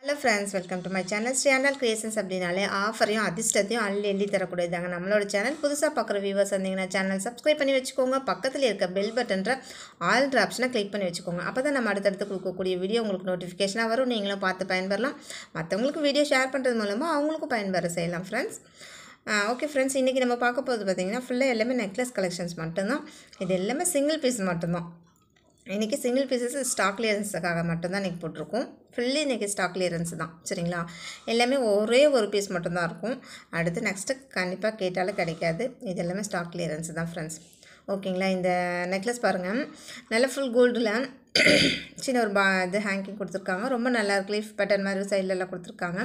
hello friends welcome to my channel channel creations அப்படின்னாலே ஆஃபரையும் அதிர்ஷ்டத்தையும் அள்ளி எள்ளி தரக்கூடியதாங்க நம்மளோட சேனல் புதுசாக பார்க்குற வியூவர்ஸ் வந்தீங்கன்னா சேனல் சப்ஸ்கிரைப் பண்ணி வச்சுக்கோங்க பக்கத்தில் இருக்க பெல் பட்டன்ற ஆல்ட்ரு ஆப்ஷனை கிளிக் பண்ணி வச்சுக்கோங்க அப்போ தான் நம்ம அடுத்தடுத்து கொடுக்கக்கூடிய வீடியோ உங்களுக்கு நோட்டிஃபிகேஷனாக வரும் நீங்களும் பார்த்து பயன்பெறலாம் மற்றவங்களுக்கு வீடியோ ஷேர் பண்ணுறது மூலமாக அவங்களுக்கும் பயன்பெற செய்யலாம் ஃப்ரெண்ட்ஸ் ஓகே ஃப்ரெண்ட்ஸ் இன்றைக்கி நம்ம பார்க்க போகிறது பார்த்தீங்கன்னா ஃபுல்லாக எல்லாமே நெக்லஸ் கலெக்ஷன்ஸ் மட்டும்தான் இது எல்லாமே சிங்கிள் பீஸ் மட்டும்தான் இன்றைக்கி சிங்கிள் பீசஸ் ஸ்டாக் கிளியரன்ஸுக்காக மட்டும்தான் இன்றைக்கி போட்டிருக்கோம் ஃபுல்லி இன்றைக்கி ஸ்டாக் கிளியரன்ஸ் தான் சரிங்களா எல்லாமே ஒரே ஒரு பீஸ் மட்டும்தான் இருக்கும் அடுத்து நெக்ஸ்ட்டு கண்டிப்பாக கேட்டாலும் கிடைக்காது இது எல்லாமே ஸ்டாக் கிளியரன்ஸ் தான் ஃப்ரெண்ட்ஸ் ஓகேங்களா இந்த நெக்லஸ் பாருங்கள் நல்ல ஃபுல் கோல்டில் சின்ன ஒரு பா இது ஹேங்கிங் கொடுத்துருக்காங்க ரொம்ப நல்லா இருக்கு லீஃப் பேட்டர்ன் மாதிரி சைட்லலாம் கொடுத்துருக்காங்க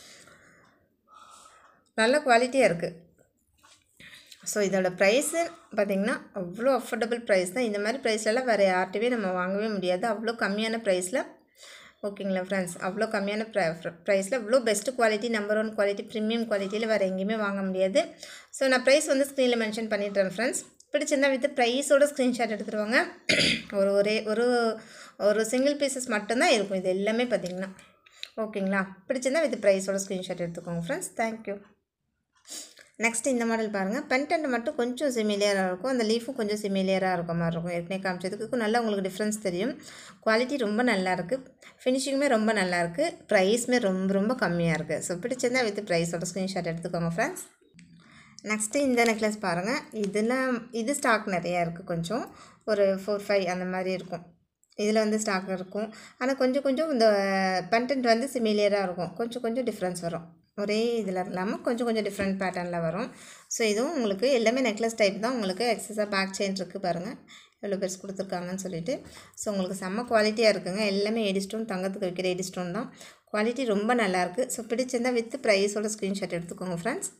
நல்ல குவாலிட்டியாக இருக்குது ஸோ இதோட ப்ரைஸு பார்த்திங்கன்னா அவ்வளோ அஃபோர்டபுள் ப்ரைஸ் தான் இந்த மாதிரி ப்ரைஸ்லலாம் வேறு யார்கிட்டவே நம்ம வாங்கவே முடியாது அவ்வளோ கம்மியான ப்ரைஸில் ஓகேங்களா ஃப்ரெண்ட்ஸ் அவ்வளோ கம்மியான ப்ரை ப்ரைஸில் இவ்வளோ best quality number one quality premium குவாலிட்டியில் வேறு எங்கேயுமே வாங்க முடியாது ஸோ நான் ப்ரைஸ் வந்து ஸ்க்ரீனில் மென்ஷன் பண்ணிடுறேன் ஃப்ரெண்ட்ஸ் பிடிச்சிருந்தா வித் ப்ரைஸோட ஸ்க்ரீன்ஷாட் எடுத்துகிட்டு வாங்க ஒரு ஒரே ஒரு ஒரு சிங்கிள் பீசஸ் மட்டும்தான் இருக்கும் இது எல்லாமே பார்த்திங்கன்னா ஓகேங்களா பிடிச்சிருந்தா வித் ப்ரைஸோட ஸ்க்ரீன்ஷாட் எடுத்துக்கோங்க ஃப்ரெண்ட்ஸ் தேங்க்யூ நெக்ஸ்ட் இந்த மாடல் பாருங்கள் பென்டென்ட் மட்டும் கொஞ்சம் சிமிலியராக இருக்கும் அந்த லீஃபும் கொஞ்சம் சிமிலியராக இருக்க மாதிரி இருக்கும் ஏற்கனவே காமிச்சதுக்கு நல்லா உங்களுக்கு டிஃப்ரென்ஸ் தெரியும் குவாலிட்டி ரொம்ப நல்லா இருக்குது ஃபினிஷிங்குமே ரொம்ப நல்லா இருக்குது ப்ரைஸுமே ரொம்ப ரொம்ப கம்மியாக இருக்குது ஸோ பிடிச்சிருந்தா வித் ப்ரைஸோட ஸ்க்ரீன்ஷாட் எடுத்துக்கோங்க ஃப்ரெண்ட்ஸ் நெக்ஸ்ட்டு இந்த நெக்லஸ் பாருங்கள் இதெல்லாம் இது ஸ்டாக் நிறையா இருக்குது கொஞ்சம் ஒரு ஃபோர் ஃபைவ் அந்த மாதிரி இருக்கும் இதில் வந்து ஸ்டாக் இருக்கும் ஆனால் கொஞ்சம் கொஞ்சம் இந்த கண்டென்ட் வந்து சிமிலியராக இருக்கும் கொஞ்சம் கொஞ்சம் டிஃப்ரென்ஸ் வரும் ஒரே இதில் இல்லாமல் கொஞ்சம் கொஞ்சம் டிஃப்ரெண்ட் பேட்டர்னில் வரும் ஸோ இதுவும் உங்களுக்கு எல்லாமே நெக்லஸ் டைப் தான் உங்களுக்கு எக்ஸஸாக பேக் செயின் இருக்குது பாருங்கள் எவ்வளோ பெருசு கொடுத்துருக்காங்கன்னு சொல்லிட்டு ஸோ உங்களுக்கு செம்ம குவாலிட்டியாக இருக்குங்க எல்லாமே எடி ஸ்டோன் தங்கத்துக்கு வைக்கிற எடி ஸ்டோன் தான் குவாலிட்டி ரொம்ப நல்லாயிருக்கு ஸோ பிடிச்சிருந்தால் வித் ப்ரைஸோட ஸ்க்ரீன்ஷாட் எடுத்துக்கோங்க ஃப்ரெண்ட்ஸ்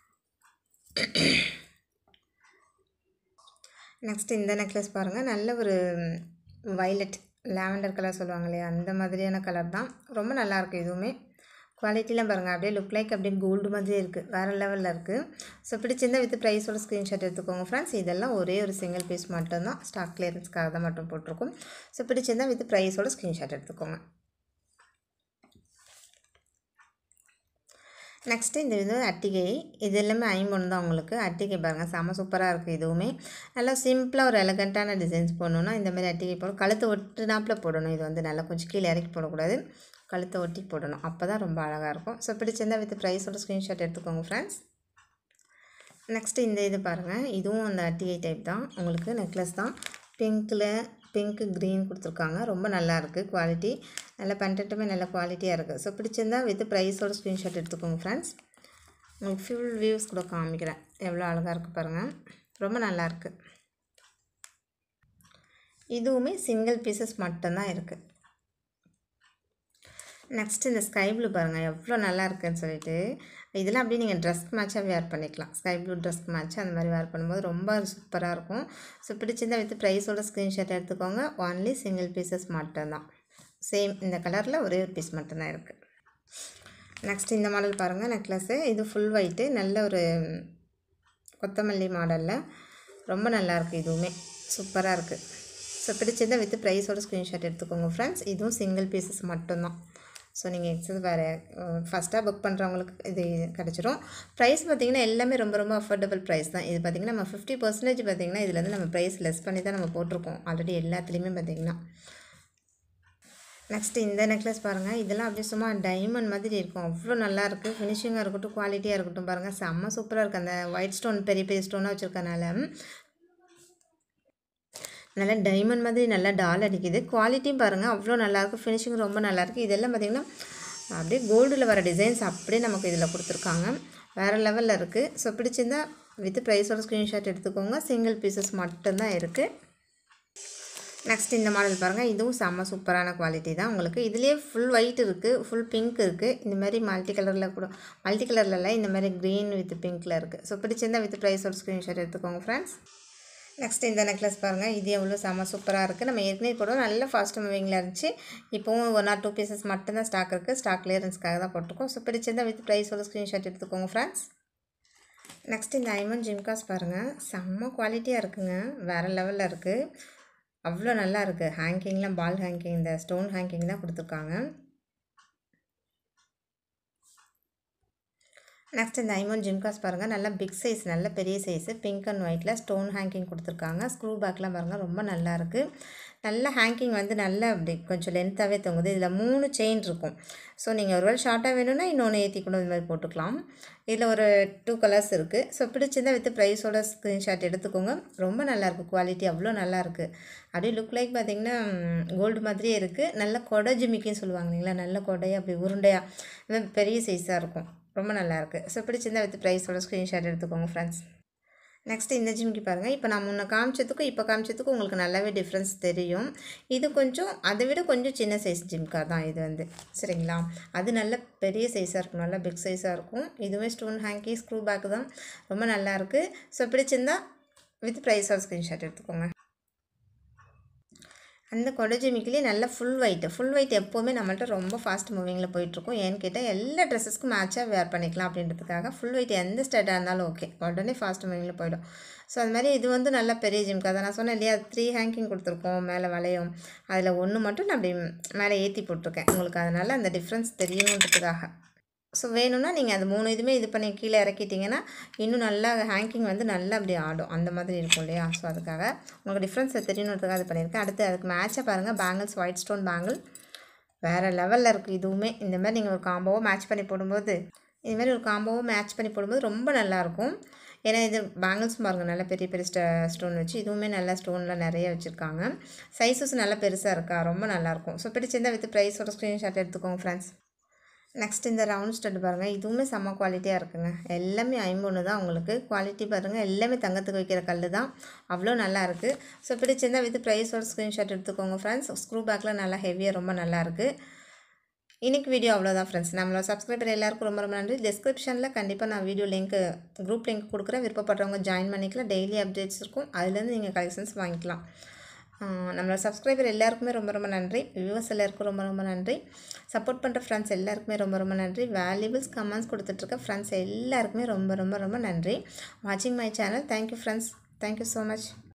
நெக்ஸ்ட் இந்த நெக்லஸ் பாருங்கள் நல்ல ஒரு வைலட் லாவெண்டர் கலர் சொல்லுவாங்க இல்லையா அந்த மாதிரியான கலர் தான் ரொம்ப நல்லாயிருக்கு இதுவுமே குவாலிட்டிலாம் பாருங்கள் அப்படியே லுக் லைக் அப்படியே கோல்டு மாதிரியே இருக்குது வேறு லெவலில் இருக்குது ஸோ பிடிச்சிருந்தால் வித் ப்ரைஸோட ஸ்க்ரீன்ஷாட் எடுத்துக்கோங்க ஃப்ரெண்ட்ஸ் இதெல்லாம் ஒரே ஒரு சிங்கிள் பீஸ் மட்டும்தான் ஸ்டாக் கிளியரன்ஸ்க்காக தான் மட்டும் போட்டிருக்கோம் ஸோ பிடிச்சிருந்தால் வித் ப்ரைஸோட ஸ்க்ரீன்ஷாட் எடுத்துக்கோங்க நெக்ஸ்ட்டு இந்த இது அட்டிகை இது எல்லாமே ஐம்பொன் தான் உங்களுக்கு அட்டிகை பாருங்கள் செம சூப்பராக இருக்குது இதுவுமே நல்லா சிம்பிளாக ஒரு எலகண்ட்டான டிசைன்ஸ் போடணுன்னா இந்த மாதிரி அட்டிகை போடணும் கழுத்தை ஒட்டுனாப்பில் போடணும் இது வந்து நல்லா கொஞ்சம் கீழே இறக்கி போடக்கூடாது கழுத்தை ஒட்டி போடணும் அப்போ தான் ரொம்ப அழகாக இருக்கும் ஸோ பிடிச்சிருந்தா வித் ப்ரைஸோட ஸ்க்ரீன்ஷாட் எடுத்துக்கோங்க ஃப்ரெண்ட்ஸ் நெக்ஸ்ட்டு இந்த இது பாருங்கள் இதுவும் அந்த அட்டிகை டைப் தான் உங்களுக்கு நெக்லஸ் தான் பிங்க்கில் பிங்க்கு க்ரீன் கொடுத்துருக்காங்க ரொம்ப நல்லா இருக்குது குவாலிட்டி நல்ல கண்டென்ட்டுமே நல்ல குவாலிட்டியாக இருக்குது ஸோ பிடிச்சிருந்தா வித் ப்ரைஸோட ஸ்க்ரீன்ஷாட் எடுத்துக்கோங்க ஃப்ரெண்ட்ஸ் உங்களுக்கு ஃபுல் வியூஸ் கூட காமிக்கிறேன் எவ்வளோ அழகாக இருக்குது பாருங்கள் ரொம்ப நல்லாயிருக்கு இதுவுமே சிங்கிள் பீசஸ் மட்டும்தான் இருக்குது நெக்ஸ்ட் இந்த ஸ்கை ப்ளூ பாருங்கள் எவ்வளோ நல்லா இருக்குன்னு சொல்லிட்டு இதெல்லாம் அப்படியே நீங்கள் ட்ரெஸ்க்கு மேட்சாக வேர் பண்ணிக்கலாம் ஸ்கை ப்ளூ ட்ரெஸ்க்கு மேட்ச் அந்த மாதிரி வேர் பண்ணும்போது ரொம்ப சூப்பராக இருக்கும் ஸோ பிடிச்சிருந்தா வித் ப்ரைஸோட ஸ்க்ரீன்ஷாட் எடுத்துக்கோங்க ஒன்லி சிங்கிள் பீசஸ் மட்டும்தான் சேம் இந்த கலரில் ஒரே ஒரு பீஸ் மட்டும்தான் இருக்குது நெக்ஸ்ட் இந்த மாடல் பாருங்கள் நெக்லஸ்ஸு இது ஃபுல் ஒயிட்டு நல்ல ஒரு கொத்தமல்லி மாடலில் ரொம்ப நல்லாயிருக்கு இதுவுமே சூப்பராக இருக்குது ஸோ பிடிச்சிருந்தா வித் ப்ரைஸோட ஸ்க்ரீன்ஷாட் எடுத்துக்கோங்க ஃப்ரெண்ட்ஸ் இதுவும் சிங்கிள் பீசஸ் மட்டும்தான் ஸோ நீங்கள் எக்ஸஸ் வேறு ஃபஸ்ட்டாக புக் பண்ணுறவங்களுக்கு இது கிடச்சிரும் ப்ரைஸ் பார்த்திங்கன்னா எல்லாமே ரொம்ப ரொம்ப அஃபோர்டபுள் ப்ரைஸ் தான் இது பார்த்திங்கன்னா நம்ம ஃபிஃப்டி பர்சன்டேஜ் பார்த்திங்கன்னா இதில் வந்து நம்ம ப்ரைஸ் லெஸ் பண்ணி தான் நம்ம போட்டிருக்கோம் ஆல்ரெடி எல்லாத்துலேயுமே பார்த்திங்கன்னா நெக்ஸ்ட்டு இந்த நெக்லஸ் பாருங்கள் இதெல்லாம் அப்படியே சும்மா டைமண்ட் மாதிரி இருக்கும் அவ்வளோ நல்லா இருக்குது ஃபினிஷிங்காக இருக்கட்டும் குவாலிட்டியாக இருக்கட்டும் பாருங்கள் செம்ம சூப்பராக இருக்குது அந்த ஒயிட் ஸ்டோன் பெரிய பெரிய ஸ்டோனாக வச்சுருக்கனால நல்லா டைமண்ட் மாதிரி நல்லா டால் அடிக்குது குவாலிட்டியும் பாருங்கள் அவ்வளோ நல்லாயிருக்கு ஃபினிஷிங் ரொம்ப நல்லாயிருக்கு இதெல்லாம் பார்த்திங்கன்னா அப்படியே கோல்டில் வர டிசைன்ஸ் அப்படியே நமக்கு இதில் கொடுத்துருக்காங்க வேறு லெவலில் இருக்குது ஸோ பிடிச்சிருந்தா வித் ப்ரைஸோட ஸ்க்ரீன்ஷாட் எடுத்துக்கோங்க சிங்கிள் பீசஸ் மட்டும்தான் இருக்குது நெக்ஸ்ட் இந்த மாடல் பாருங்கள் இதுவும் செம்ம சூப்பரான குவாலிட்டி தான் உங்களுக்கு இதுலேயே ஃபுல் ஒயிட் இருக்குது ஃபுல் பிங்க் இருக்குது இந்த மாதிரி மல்டி கலரில் கூட மல்டி கலர்லலாம் இந்த மாதிரி க்ரீன் வித் பிங்க்கில் இருக்குது ஸோ பிடிச்சிருந்தா வித் ப்ரைஸோட ஸ்க்ரீன்ஷாட் எடுத்துக்கோங்க ஃப்ரெண்ட்ஸ் நெக்ஸ்ட் இந்த நெக்லஸ் பாருங்கள் இது எவ்வளோ செம்ம சூப்பராக இருக்குது நம்ம ஏற்கனவே கூட நல்ல ஃபாஸ்ட் மூவிங்கில் இருந்துச்சு இப்போவும் ஒன் ஆர் டூ பீசஸ் மட்டும்தான் ஸ்டாக் இருக்குது ஸ்டாக் கிளியரன்ஸ்க்காக தான் போட்டிருக்கோம் ஸோ பிடிச்சிருந்தா வித் ப்ரைஸோட ஸ்க்ரீன்ஷாட் எடுத்துக்கோங்க ஃப்ரெண்ட்ஸ் நெக்ஸ்ட் இந்த ஐமன் ஜிம்காஸ் பாருங்கள் செம்ம குவாலிட்டியாக இருக்குங்க வேறு லெவலில் இருக்குது அவ்வளோ நல்லா இருக்குது ஹேங்கிங்லாம் பால் ஹேங்கிங் இந்த ஸ்டோன் ஹேங்கிங் தான் கொடுத்துருக்காங்க நெக்ஸ்ட் இந்த ஐமோன் ஜிம்காஸ் பாருங்கள் நல்லா பிக் சைஸ் நல்ல பெரிய சைஸு பிங்க் அண்ட் ஒயிட்டில் ஸ்டோன் ஹேங்கிங் கொடுத்துருக்காங்க ஸ்க்ரூ பேக்லாம் பாருங்கள் ரொம்ப நல்லா இருக்குது நல்ல ஹேங்கிங் வந்து நல்லா அப்படி கொஞ்சம் லென்த்தாகவே தொங்குது இதில் மூணு செயின் இருக்கும் ஸோ நீங்கள் ஒருவேளை ஷார்ட்டாக வேணும்னா இன்னொன்று ஏற்றி கூட இந்த மாதிரி போட்டுக்கலாம் இதில் ஒரு டூ கலர்ஸ் இருக்குது ஸோ பிடிச்சிருந்தா வித் ப்ரைஸோட ஸ்க்ரீன்ஷாட் எடுத்துக்கோங்க ரொம்ப நல்லாயிருக்கு குவாலிட்டி அவ்வளோ நல்லாயிருக்கு அப்படியே லுக் லைக் பார்த்திங்கன்னா கோல்டு மாதிரியே இருக்குது நல்ல கொடை ஜிமிக்கின்னு சொல்லுவாங்க இல்லைங்களா நல்ல கொடையாக அப்படி உருண்டையாக பெரிய சைஸாக இருக்கும் ரொம்ப நல்லாயிருக்கு ஸோ பிடிச்சிருந்தா வித் ப்ரைஸோட ஸ்க்ரீன்ஷாட் எடுத்துக்கோங்க ஃப்ரெண்ட்ஸ் நெக்ஸ்ட் இந்த ஜிம்க்கு பாருங்கள் இப்போ நான் முன்ன காமிச்சதுக்கும் இப்போ காமிச்சதுக்கும் உங்களுக்கு நல்லாவே டிஃப்ரென்ஸ் தெரியும் இது கொஞ்சம் அதை விட கொஞ்சம் சின்ன சைஸ் ஜிம்கா தான் இது வந்து சரிங்களா அது நல்ல பெரிய சைஸாக இருக்கும் நல்லா பிக் சைஸாக இருக்கும் இதுவுமே ஸ்டோன் ஹேங்கி ஸ்க்ரூ பேக் தான் ரொம்ப நல்லாயிருக்கு ஸோ பிடிச்சிருந்தா வித் ப்ரைஸோட ஸ்க்ரீன்ஷாட் எடுத்துக்கோங்க அந்த கொடை ஜிமிக்கிலே நல்ல ஃபுல் ஒயிட் ஃபுல் ஒயிட் எப்போவுமே நம்மள்ட்ட ரொம்ப ஃபாஸ்ட் மூவிங்கில் போயிட்டுருக்கும் ஏன்னு கேட்டால் எல்லா ட்ரெஸ்ஸஸ்க்கும் மேட்சாக வேர் பண்ணிக்கலாம் அப்படின்றதுக்காக ஃபுல் ஒயிட் எந்த ஸ்டேட்டாக இருந்தாலும் ஓகே உடனே ஃபாஸ்ட் மூவிங்கில் போயிடும் ஸோ அது மாதிரி இது வந்து நல்ல பெரிய ஜிம்க்கு அதை நான் சொன்னேன் இல்லையா த்ரீ ஹேங்கிங் கொடுத்துருக்கோம் மேலே வளையம் அதில் ஒன்று மட்டும் நான் அப்படி மேலே ஏற்றி போட்டிருக்கேன் உங்களுக்கு அதனால் அந்த டிஃப்ரென்ஸ் தெரியணுன்றதுக்காக ஸோ வேணும்னா நீங்கள் அது மூணு இதுவுமே இது பண்ணி கீழே இறக்கிட்டிங்கன்னா இன்னும் நல்லா ஹேங்கிங் வந்து நல்லா அப்படி ஆடும் அந்த மாதிரி இருக்கும் இல்லையா ஸோ அதுக்காக உங்களுக்கு டிஃப்ரென்ஸை தெரியணுன்றதுக்காக இது பண்ணியிருக்கேன் அடுத்து அதுக்கு மேட்சாக பாருங்கள் பேங்கிள்ஸ் ஒயிட் ஸ்டோன் பேங்கிள் வேறு லெவலில் இருக்குது இதுவுமே இந்த மாதிரி நீங்கள் ஒரு காம்போவோ மேட்ச் பண்ணி போடும்போது இதுமாதிரி ஒரு காம்போவோ மேட்ச் பண்ணி போடும்போது ரொம்ப நல்லாயிருக்கும் ஏன்னா இது பேங்கிள்ஸ் பாருங்கள் நல்லா பெரிய பெரிய ஸ்ட ஸ்டோன் வச்சு இதுவுமே நல்லா ஸ்டோன்லாம் நிறைய வச்சுருக்காங்க சைஸஸ் நல்லா பெருசாக இருக்கா ரொம்ப நல்லாயிருக்கும் ஸோ பிடிச்சிருந்தா வித் ப்ரைஸோட ஸ்க்ரீன்ஷாட் எடுத்துக்கோங்க ஃப்ரெண்ட்ஸ் நெக்ஸ்ட் இந்த ரவுண்ட் ஸ்டட் பாருங்கள் இதுவுமே செம்ம குவாலிட்டியாக இருக்குங்க எல்லாமே ஐம்பொன்று தான் உங்களுக்கு குவாலிட்டி பாருங்கள் எல்லாமே தங்கத்துக்கு வைக்கிற கல் தான் அவ்வளோ நல்லா இருக்குது ஸோ பிடிச்சிருந்தா வித் ப்ரைஸோட ஸ்க்ரீன்ஷாட் எடுத்துக்கோங்க ஃப்ரெண்ட்ஸ் ஸ்க்ரூ பேக்கில் நல்லா ஹெவியாக ரொம்ப நல்லா இருக்குது இன்றைக்கி வீடியோ அவ்வளோதான் ஃப்ரெண்ட்ஸ் நம்மளோட சப்ஸ்கிரைபர் எல்லாருக்கும் ரொம்ப ரொம்ப நன்றி டிஸ்கிரிப்ஷனில் கண்டிப்பாக நான் வீடியோ லிங்க்கு குரூப் லிங்க் கொடுக்குறேன் விருப்பப்படுறவங்க ஜாயின் பண்ணிக்கலாம் டெய்லி அப்டேட்ஸ் இருக்கும் அதுலேருந்து நீங்கள் கலெக்ஷன்ஸ் வாங்கிக்கலாம் நம்மளோட சப்ஸ்கிரைபர் எல்லாருக்குமே ரொம்ப ரொம்ப நன்றி வியூவர்ஸ் எல்லாருக்கும் ரொம்ப ரொம்ப நன்றி சப்போர்ட் பண்ணுற ஃப்ரெண்ட்ஸ் எல்லாருக்குமே ரொம்ப ரொம்ப நன்றி வேல்யூபிள்ஸ் கமெண்ட்ஸ் கொடுத்துட்ருக்க ஃப்ரெண்ட்ஸ் எல்லாருக்குமே ரொம்ப ரொம்ப ரொம்ப நன்றி வாட்சிங் my channel thank you friends thank you so much